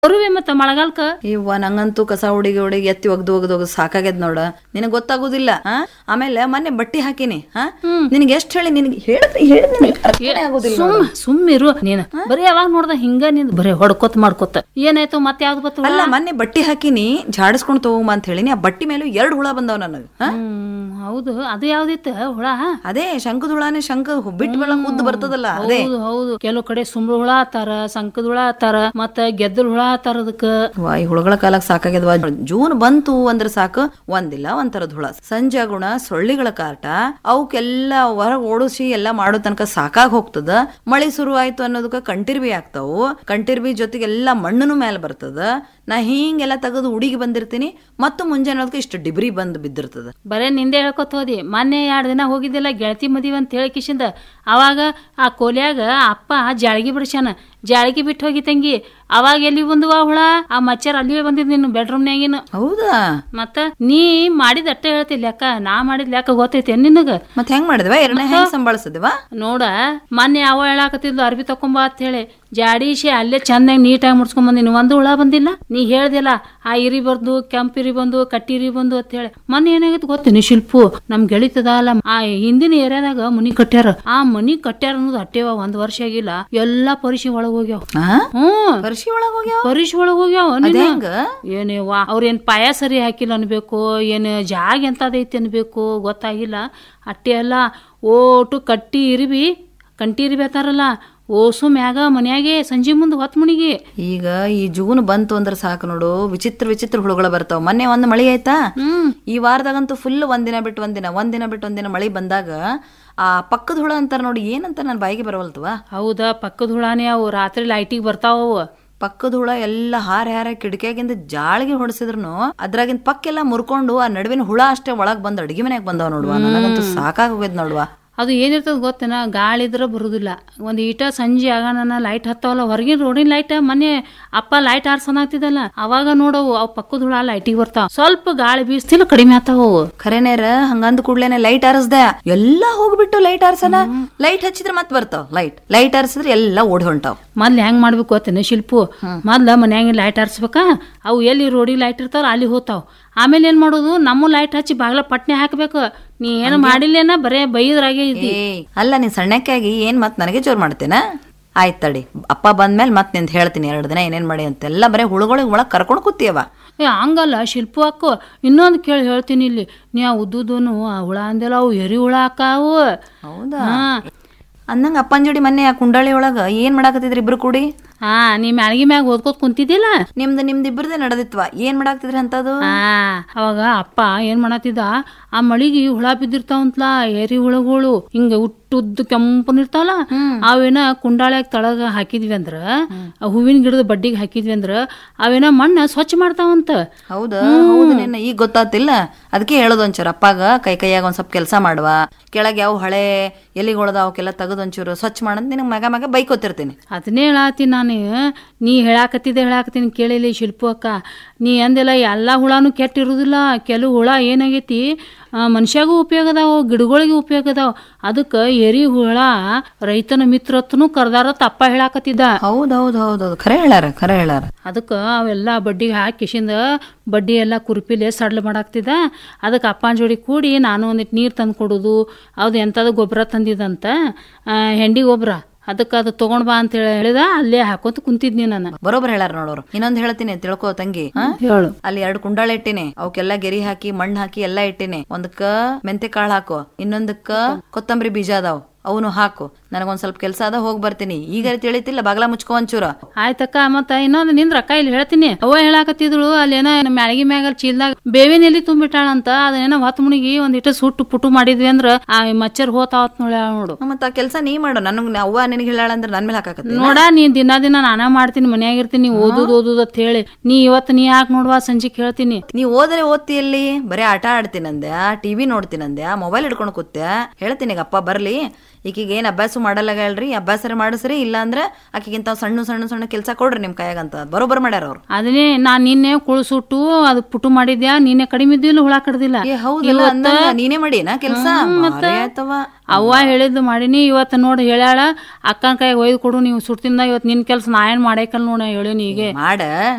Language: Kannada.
ಬರುವೆ ಮತ್ತ ಮಳೆಗಾಲಕ್ಕ ಇವ್ವ ನಂಗಂತೂ ಕಸ ಹುಡುಗಿ ಹುಡುಗಿ ಎತ್ತಿ ಒಗ್ದು ಒಗ್ದು ಒಗ್ದು ಸಾಕಾಗ್ಯದ ನೋಡ ನಿನಗ್ ಗೊತ್ತಾಗುದಿಲ್ಲ ಆ? ಆಮೇಲೆ ಮೊನ್ನೆ ಬಟ್ಟಿ ಹಾಕಿನಿ ಹಾ ನಿನಗೆ ಎಷ್ಟ್ ಹೇಳಿ ನಿನಗೆ ಹೇಳಿದ್ರೆ ಹೇಳಿದ್ ನಿನಗೆ ಅರ್ಥನೇ ಆಗುದಿಲ್ಲ ಸುಮ್ ಸುಮ್ಮಿರು ನೀನ್ ಬರೀ ಯಾವಾಗ ನೋಡ್ದ ಹಿಂಗ ನಿಂದ್ ಬರೀ ಹೊಡ್ಕೊತ್ ಮಾಡ್ಕೊತ ಏನಾಯ್ತು ಮತ್ತೆ ಯಾವ್ದು ಬತ್ತು ಅಲ್ಲ ಮೊನ್ನೆ ಬಟ್ಟಿ ಹಾಕಿನಿ ಜಾಡಿಸ್ಕೊಂಡ್ ತಗೊಂಬ ಅಂತ ಹೇಳಿನಿ ಆ ಬಟ್ಟಿ ಮೇಲೂ ಎರಡು ಹುಳ ಬಂದವ್ ನನಗ ಹ್ಮ್ ಹೌದು ಅದು ಯಾವ್ದಿತ್ತು ಹುಳ ಅದೇ ಶಂಕದ ಹುಳಾನೇ ಶಂಕ ಬಿಟ್ಟು ಬೆಳಕ್ ಉದ್ದು ಬರ್ತದಲ್ಲ ಅದೇ ಹೌದು ಹೌದು ಕೆಲವು ಕಡೆ ಸುಮ್ರ ಹುಳ ಆತಾರ ಸಂಕದ ಹುಳ ಆತಾರ ಮತ್ತ ಗೆದ್ದಲ್ ಹುಳ ಆತಾರ ಅದಕ್ಕ ವಾ ಈ ಹುಳುಗಳ ಕಾಲಕ್ಕೆ ಸಾಕಾಗ್ಯದವಾ ಜೂನ್ ಬಂತು ಅಂದ್ರೆ ಸಾಕು ಒಂದಿಲ್ಲ ಒಂಥರದ ಹುಳ ಸಂಜೆ ಗುಣ ಸೊಳ್ಳಿಗಳ ಕಾಟ ಅವಕ್ಕೆಲ್ಲ ಹೊರಗ್ ಓಡಿಸಿ ಎಲ್ಲ ಮಾಡೋ ತನಕ ಸಾಕಾಗ್ ಹೋಗ್ತದ ಮಳಿ ಶುರು ಆಯ್ತು ಅನ್ನೋದಕ್ಕ ಕಂಟಿರ್ಬಿ ಆಗ್ತಾವು ಕಂಟಿರ್ಬಿ ಜೊತೆಗೆ ಎಲ್ಲ ಮಣ್ಣನು ಮೇಲೆ ಬರ್ತದ ನಾ ಹಿಂಗೆಲ್ಲ ತೆಗೆದು ಹುಡುಗಿ ಬಂದಿರ್ತೀನಿ ಮತ್ತು ಮುಂಜಾನೆ ಇಷ್ಟು ಡಿಬ್ರಿ ಬಂದು ಬಿದ್ದಿರ್ತದ ಬರೇ ನಿಂದೆ ಹೇಳ್ಕೊತ ಹೋದಿ ಮೊನ್ನೆ ಎರಡ್ ದಿನ ಹೋಗಿದ್ದಿಲ್ಲ ಗೆಳತಿ ಮದಿವಿ ಅಂತ ಹೇಳಿ ಕಿಶಿಂದ ಅವಾಗ ಆ ಕೋಲ್ಯಾಗ ಅಪ್ಪ ಜಾಳಗಿ ಬಿಡ್ಸ್ಯಾನ ಜಾಳಗಿ ಬಿಟ್ಟು ಹೋಗಿ ತಂಗಿ ಅವಾಗ ಎಲ್ಲಿ ಬಂದುವ ಹುಳ ಆ ಮಚ್ಚರ್ ಅಲ್ಲಿಯೇ ಬಂದಿದ್ ನೀನು ಬೆಡ್ರೂಮ್ನ್ಯಾಗಿನ ಹೌದಾ ಮತ್ತ ನೀ ಮಾಡಿದ ಅಟ್ಟ ಹೇಳ್ತಿಲ್ಲ ಅಕ್ಕ ನಾ ಮಾಡಿದ ಲೆಕ್ಕ ಗೊತ್ತೈತಿ ನಿನಗ ಮತ್ ಹೆಂಗ್ ಮಾಡಿದ್ವಾ ಎರಡನೇ ಹೆಂಗ್ ಸಂಭಾಳಿಸಿದ್ವಾ ನೋಡ ಮೊನ್ನೆ ಅವ ಹೇಳಾಕತ್ತಿದ್ಲು ಅರ್ಬಿ ತಕೊಂಬ ಅಂತ ಹೇಳಿ ಜಾಡಿಸಿ ಅಲ್ಲೇ ಚಂದಾಗಿ ನೀಟಾಗಿ ಮುಡ್ಸ್ಕೊಂಡ್ ಬಂದಿನಿ ಒಂದು ಹುಳ ಬಂದಿಲ್ಲ ನೀ ಹೇಳ್ದಿಲ್ಲ ಆ ಇರಿ ಬರ್ದು ಕೆಂಪಿರಿ ಬಂದು ಕಟ್ಟಿರಿ ಬಂದು ಅಂತ ಹೇಳಿ ಮೊನ್ನೆ ಏನಾಗೈತಿ ಗೊತ್ತೇನಿ ಶಿಲ್ಪು ನಮ್ ಗೆಳಿತದ ಅಲ್ಲ ಆ ಹಿಂದಿನ ಏರಿಯಾದಾಗ ಮನಿ ಕಟ್ಟ್ಯಾರ ಆ ಮನಿ ಕಟ್ಟ್ಯಾರ ಅನ್ನೋದು ಅಟ್ಟೆವ ಒಂದ್ ವರ್ಷ ಆಗಿಲ್ಲ ಎಲ್ಲಾ ಪರಿಶಿ ಒಳಗ್ ಹೋಗ್ಯಾವ ಆ ಹ್ಮ್ ವರ್ಷಿ ಒಳಗ್ ಹೋಗ್ಯಾವ ಪರಿಶಿ ಒಳಗ್ ಹೋಗ್ಯಾವ ಅದೇ ನೀನು. ಹೆಂಗ ಏನೇವಾ ಅವ್ರೇನ್ ಪಾಯ ಸರಿ ಹಾಕಿಲ್ಲ ಅನ್ಬೇಕು ಏನ್ ಜಾಗ ಎಂತದೈತಿ ಅನ್ಬೇಕು ಗೊತ್ತಾಗಿಲ್ಲ ಅಟ್ಟೆ ಎಲ್ಲ ಓಟು ಕಟ್ಟಿ ಇರಿಬಿ ಕಂಟಿ ಇರಿಬಿ ಅತ್ತಾರಲ್ಲ ಓಸು ಮ್ಯಾಗ ಮನ್ಯಾಗೆ ಸಂಜೆ ಮುಂದೆ ಹೊತ್ ಮುಣಿಗಿ ಈಗ ಈ ಜೂನ್ ಬಂತು ಅಂದ್ರೆ ಸಾಕು ನೋಡು ವಿಚಿತ್ರ ವಿಚಿತ್ರ ಹುಳುಗಳು ಬರ್ತಾವ ಮೊನ್ನೆ ಒಂದ್ ಮಳಿ ಆಯ್ತಾ ಹ್ಮ್ ಈ ವಾರದಾಗಂತೂ ಫುಲ್ ಒಂದಿನ ಬಿಟ್ಟು ಒಂದಿನ ಒಂದಿನ ಬಿಟ್ಟು ಒಂದಿನ ಮಳಿ ಬಂದಾಗ ಆ ಪಕ್ಕದ ಹುಳ ಅಂತಾರ ನೋಡಿ ಏನಂತ ನನ್ನ ಬಾಯಿಗೆ ಬರವಲ್ತವ ಹೌದಾ ಪಕ್ಕದ ಹುಳಾನೇ ಅವು ರಾತ್ರಿ ಲೈಟಿಗೆ ಬರ್ತಾವ ಅವು ಪಕ್ಕದ ಹುಳ ಎಲ್ಲ ಹಾರ ಹಾರ ಕಿಟಕಿಯಾಗಿಂದ ಜಾಳಿಗೆ ಹೊಡೆಸಿದ್ರು ಅದ್ರಾಗಿಂದ ಪಕ್ಕೆಲ್ಲ ಮುರ್ಕೊಂಡು ಆ ನಡುವಿನ ಹುಳ ಅಷ್ಟೇ ಒಳಗ್ ಬಂದ್ ಅಡಿಗೆ ಮನ್ಯಾಗ ಬಂದಾವ ನೋಡುವ ನನಗಂತೂ ಸಾಕಾಗ್ ಹೋಗ್ಯದ ನೋಡುವ ಅದು ಏನಿರ್ತದ ಗೊತ್ತೇನ ಗಾಳಿ ಇದ್ರೆ ಬರುದಿಲ್ಲ ಒಂದ್ ಈಟ ಸಂಜೆ ಆಗೋಣ ಲೈಟ್ ಹತ್ತಾವಲ್ಲ ಹೊರಗಿನ ರೋಡಿನ ಲೈಟ್ ಮೊನ್ನೆ ಅಪ್ಪ ಲೈಟ್ ಆರ್ಸನಾಗ್ತಿದಲ್ಲ ಅವಾಗ ನೋಡವು ಅವ್ ಪಕ್ಕದ ಹುಳ ಲೈಟಿಗೆ ಬರ್ತಾವ ಸ್ವಲ್ಪ ಗಾಳಿ ಬೀಸ್ತಿಲ್ಲ ಕಡಿಮೆ ಆತಾವ ಅವು ಖರೇನೇರ ಹಂಗಂದ ಕೂಡ್ಲೇನೆ ಲೈಟ್ ಆರಿಸ್ದೆ ಎಲ್ಲಾ ಹೋಗ್ಬಿಟ್ಟು ಲೈಟ್ ಆರ್ಸನ ಲೈಟ್ ಹಚ್ಚಿದ್ರೆ ಮತ್ ಬರ್ತಾವ ಲೈಟ್ ಲೈಟ್ ಆರಿಸಿದ್ರೆ ಎಲ್ಲ ಓಡಿ ಹೊಂಟಾವ್ ಮೊದ್ಲು ಹೆಂಗ್ ಮಾಡ್ಬೇಕು ಗೊತ್ತೇನೆ ಶಿಲ್ಪು ಮೊದ್ಲ ಮನ್ಯಾಗ ಲೈಟ್ ಹಚ್ಬೇಕಾ ಅವು ಎಲ್ಲಿ ರೋಡಿ ಲೈಟ್ ಇರ್ತಾವ ಅಲ್ಲಿ ಹೋತಾವ್ ಆಮೇಲೆ ಏನ್ ಮಾಡೋದು ನಮ್ಮ ಲೈಟ್ ಹಚ್ಚಿ ಬಾಗ್ಲ ಪಟ್ನೆ ಹಾಕ್ಬೇಕು ನೀ ಏನು ಮಾಡಿಲ್ಲೇನ ಬರೇ ಬೈದ್ರಾಗೆ ಇದ್ದಿ ಏ ಅಲ್ಲ ನೀನ್ ಸಣ್ಣಕ್ಕಾಗಿ ಏನ್ ಮತ್ ನನಗೆ ಜೋರ್ ಮಾಡ್ತೇನ ಆಯ್ತ್ ತಡಿ ಅಪ್ಪ ಬಂದ್ಮೇಲೆ ಮತ್ ನಿಂತ ಹೇಳ್ತೀನಿ ಎರಡು ದಿನ ಏನೇನ್ ಮಾಡಿ ಅಂತೆಲ್ಲ ಬರೇ ಹುಳುಗಳಿಗೆ ಒಳಗ್ ಕರ್ಕೊಂಡ್ ಕೂತಿಯವ ಏ ಹಂಗಲ್ಲ ಶಿಲ್ಪು ಅಕ್ಕು ಇನ್ನೊಂದು ಕೇಳಿ ಹೇಳ್ತೀನಿ ಇಲ್ಲಿ ನೀ ಆ ಉದ್ದುದೂನು ಆ ಹುಳ ಅಂದೆಲ್ಲ ಅವು ಎರಿ ಹುಳ ಅಕ್ಕಾವು ಹೌದಾ ಹಾ ಅಂದಂಗ ಅಪ್ಪನ್ ಜೋಡಿ ಮೊನ್ನೆ ಆ ಕುಂಡಳಿ ಒಳಗ ಏನ್ ಮಾಡಾಕತ್ತಿದ್ರಿ ಇಬ್ರು ಕೂಡಿ ಹಾ ನೀ ಮ್ಯಾಲ್ಗಿ ಮ್ಯಾಗ ಓದ್ಕೋತ್ ಕುಂತಿದ್ದಿಲ್ಲ ನಿಮ್ದು ನಿಮ್ದು ಇಬ್ಬರದೇ ನಡೆದಿತ್ವ ಏನ್ ಮಾಡಾಕ್ತಿದ್ರಿ ಅಂತದು ಆ ಅವಾಗ ಅಪ್ಪ ಏನ್ ಮಾಡತ್ತಿದ ಆ ಮಳಿಗೆ ಹುಳ ಬಿದ್ದಿರ್ತಾವಂತ್ಲಾ ಏರಿ ಹುಳಗಳು ಹಿಂಗ ಉಟ್ಟುದ್ದು ಕೆಂಪನಿರ್ತಾವಲ್ಲ ಅವೇನ ಕುಂಡಾಳ್ಯಾಗ ತಳಗ ಹಾಕಿದ್ವಿ ಅಂದ್ರ ಆ ಹೂವಿನ ಗಿಡದ ಬಡ್ಡಿಗೆ ಹಾಕಿದ್ವಿ ಅಂದ್ರ ಅವೇನ ಮಣ್ಣ ಸ್ವಚ್ಛ ಮಾಡ್ತಾವಂತ ಹೌದಾ ಹೌದು ನಿನ್ನ ಈಗ ಗೊತ್ತಾತಿಲ್ಲ ಅದಕ್ಕೆ ಹೇಳೋದು ಒಂಚೂರು ಅಪ್ಪಾಗ ಕೈ ಕೈಯಾಗ ಒಂದ್ ಸ್ವಲ್ಪ ಕೆಲಸ ಮಾಡುವ ಕೆಳಗೆ ಯಾವ ಹಳೆ ಎಲಿಗೊಳದ ಅವಕ್ಕೆಲ್ಲ ತೆಗೆದು ಒಂಚೂರು ಸ್ವಚ್ಛ ಮಾಡಂತ ನಿನಗೆ ಮಗ ಮಗ ಬೈಕೋತಿರ್ತೀನಿ ಅದನ್ನೇ ಹೇಳಾತೀನಿ ನಾನು ನೀ ಹೇಳಾಕತ್ತಿದ್ದೆ ಹೇಳಾಕತ್ತೀನಿ ಕೇಳಿಲಿ ಶಿಲ್ಪು ಅಕ್ಕ ನೀ ಅಂದೆಲ್ಲ ಎಲ್ಲಾ ಹುಳಾನು ಕೆಟ್ಟಿರುದಿಲ್ಲ ಕೆಲವು ಹುಳ ಏನಾಗೈತಿ ಆ, ಮನುಷ್ಯಾಗೂ ಉಪಯೋಗ ಅದಾವ ಗಿಡಗಳಿಗೆ ಉಪಯೋಗ ಅದಾವ ಅದಕ್ಕೆ ಎರಿ ಹುಳ ರೈತನ ಮಿತ್ರತ್ನು ಕರ್ದಾರ ತಪ್ಪ ಹೇಳಾಕತ್ತಿದ್ದ ಹೌದ್ ಹೌದ್ ಹೌದ್ ಹೌದು ಖರೆ ಹೇಳಾರ ಖರೆ ಹೇಳಾರ ಅದಕ್ಕೆ ಅವೆಲ್ಲ ಬಡ್ಡಿಗೆ ಹಾಕಿ ಕಿಶಿಂದ ಬಡ್ಡಿ ಎಲ್ಲ ಕುರುಪಿಲೆ ಸಡ್ಲ್ ಮಾಡಾಕ್ತಿದ್ದ ಅದಕ್ಕೆ ಅಪ್ಪನ ಜೋಡಿ ಕೂಡಿ ನಾನು ಒಂದಿಟ್ಟು ನೀರು ತಂದು ಕೊಡೋದು ಅದು ಎಂಥದ್ದು ಗೊಬ್ಬರ ತಂದಿದಂತ ಆ, ಹೆಂಡಿ ಗೊಬ್ಬರ ಅದಕ್ಕೆ ಅದು ತಗೊಂಡ್ ಬಾ ಅಂತ ಹೇಳಿ ಹೇಳಿದ ಅಲ್ಲೇ ಹಾಕೋತ ಕುಂತಿದ್ನಿ ನಾನು ಬರೋಬ್ಬರ ಹೇಳಾರ ನೋಡೋರು ಇನ್ನೊಂದ್ ಹೇಳ್ತೀನಿ ತಿಳ್ಕೊ ತಂಗಿ ಹಾ? ಹೇಳು ಅಲ್ಲಿ ಎರಡು ಕುಂಡಾಳ ಇಟ್ಟಿನಿ ಅವಕ್ಕೆಲ್ಲ ಗೆರಿ ಹಾಕಿ ಮಣ್ಣು ಹಾಕಿ ಎಲ್ಲಾ ಇಟ್ಟಿನಿ ಒಂದಕ್ಕ ಮೆಂತೆ ಕಾಳು ಹಾಕು ಇನ್ನೊಂದಕ್ಕ ಕೊತ್ತಂಬರಿ ಬೀಜ ಅದಾವ್ ಅವನು ಹಾಕು ನನಗೊಂದ್ ಸ್ವಲ್ಪ ಕೆಲಸ ಅದ ಹೋಗಿ ಬರ್ತೀನಿ ಈಗ ತಿಳಿತಿಲ್ಲ ಬಾಗ್ಲ ಮುಚ್ಕೊ ಒಂಚೂರ ಆಯ್ತಕ್ಕ ಮತ್ತ ಇನ್ನೊಂದು ನಿಂದ್ರ ಅಕ್ಕ ಇಲ್ಲಿ ಹೇಳ್ತೀನಿ ಅವ್ವ ಹೇಳಾಕತ್ತಿದ್ರು ಅಲ್ಲೇನ ಮ್ಯಾಳಗಿ ಮ್ಯಾಗ ಚೀಲ್ದಾಗ ಬೇವಿನ ಎಲಿ ತುಂಬಿಟ್ಟಾಳಂತ ಅದನ್ನೇನ ಹೊತ್ತು ಮುಣಿಗಿ ಒಂದಿಟ್ಟು ಸುಟ್ಟು ಪುಟ್ಟು ಮಾಡಿದ್ವಿ ಅಂದ್ರ ಆ ಮಚ್ಚರ್ ಹೋತಾವತ್ ನೋಡ ನೋಡು ಮತ್ತ ಆ ಕೆಲಸ ನೀ ಮಾಡು ನನಗ್ ಅವ್ವ ನಿನಗೆ ಹೇಳಾಳ ಅಂದ್ರೆ ನನ್ ಮೇಲೆ ಹಾಕಾಕತ್ತಿ ನೋಡ ನೀ ದಿನ ದಿನ ನಾನಾ ಮಾಡ್ತೀನಿ ಮನ್ಯಾಗ ಇರ್ತೀನಿ ಓದುದು ಓದುದು ಅಂತ ಹೇಳಿ ನೀ ಇವತ್ತು ನೀ ಯಾಕೆ ನೋಡ್ವಾ ಸಂಜೆಕ್ ಹೇಳ್ತೀನಿ ನೀ ಓದ್ರೆ ಓದ್ತಿ ಎಲ್ಲಿ ಬರೀ ಆಟ ಆಡ್ತೀನಂದ್ಯ ಟಿವಿ ನೋಡ್ತೀನಂದ್ಯ ಮೊಬೈಲ್ ಹಿಡ್ಕೊಂಡು ಕೂತ್ಯ ಹೇಳ್ತೀನಿ ಈಗ ಅಪ್ಪ ಬರ್ಲಿ ಈಕಿಗೆ ಏನ್ ಅಭ್ಯಾಸ ಮಾಡಲ್ಲ ಹೇಳ್ರಿ ಅಭ್ಯಾಸ ಮಾಡಿಸ್ರಿ ಇಲ್ಲ ಅಂದ್ರೆ ಆಕಿಗಿಂತ ಸಣ್ಣ ಸಣ್ಣ ಸಣ್ಣ ಕೆಲಸ ಕೊಡ್ರಿ ನಿಮ್ ಕೈಯಾಗಂತ ಬರೋಬ್ಬರ್ ಮಾಡ್ಯಾರ ಅವ್ರು ಅದನ್ನೇ ನಾನ್ ನಿನ್ನೆ ಕುಳ್ಸುಟ್ಟು ಅದು ಪುಟ್ಟು ಮಾಡಿದ್ಯಾ ನಿನ್ನೆ ಕಡಿಮೆ ಇದ್ದಿಲ್ಲ ಹುಳ ಕಡ್ದಿಲ್ಲ ಏ ಹೌದಲ್ಲ ಅಂದಂಗ ನೀನೇ ಮಾಡಿನ ಕೆಲಸ ಆಯ್ತವ ಅವ್ವ ಹೇಳಿದ್ದು ಮಾಡೀನಿ ಇವತ್ತು ನೋಡಿ ಹೇಳ್ಯಾಳ ಅಕ್ಕನ ಕೈಗೆ ಒಯ್ದು ಕೊಡು ನೀವು ಸುಡ್ತಿಂದ ಇವತ್ತು ನಿನ್ ಕೆಲ್ಸ ನಾ ಏನ್ ಮಾಡೇಕಲ್ ನೋಡ ಹೇಳೀನಿ ಈಗ ಮಾಡ